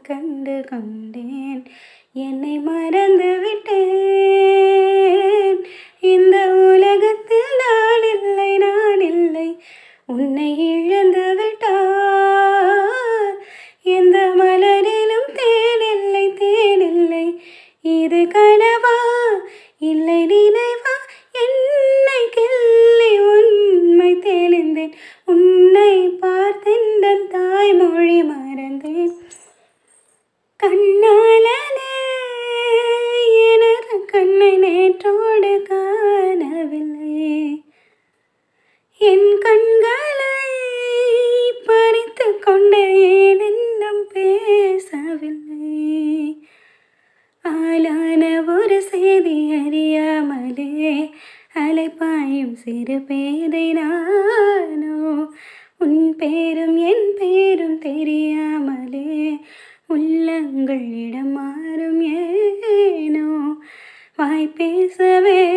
கண்டு கொண்டேன் என்னை மறந்து விட்டேன் இந்த உலகத்தில் நான் இல்லை நான் இல்லை உன்னை இழந்து விட்டார் எந்த மலரிலும் தேனில்லை தேனில்லை இது கனவா இல்லை நினைவா என்னை கிள்ளி உண்மை தெளிந்தேன் உன்னை பார்த்தெந்தன் தாய்மொழி மறந்தேன் கண்ணாலே எனது கண்ணை நேற்றோடு காணவில்லை என் கண்களை பறித்து கொண்டு ஏன் இன்னும் பேசவில்லை ஆளான ஒரு செய்தி அறியாமலே அலைப்பாயும் சிறு பேதை நானோ உன் பேரும் என் பேரும் தெரியாமலே உள்ளங்கள் இடம் மாறும் ஏனோ வாய் பேசவே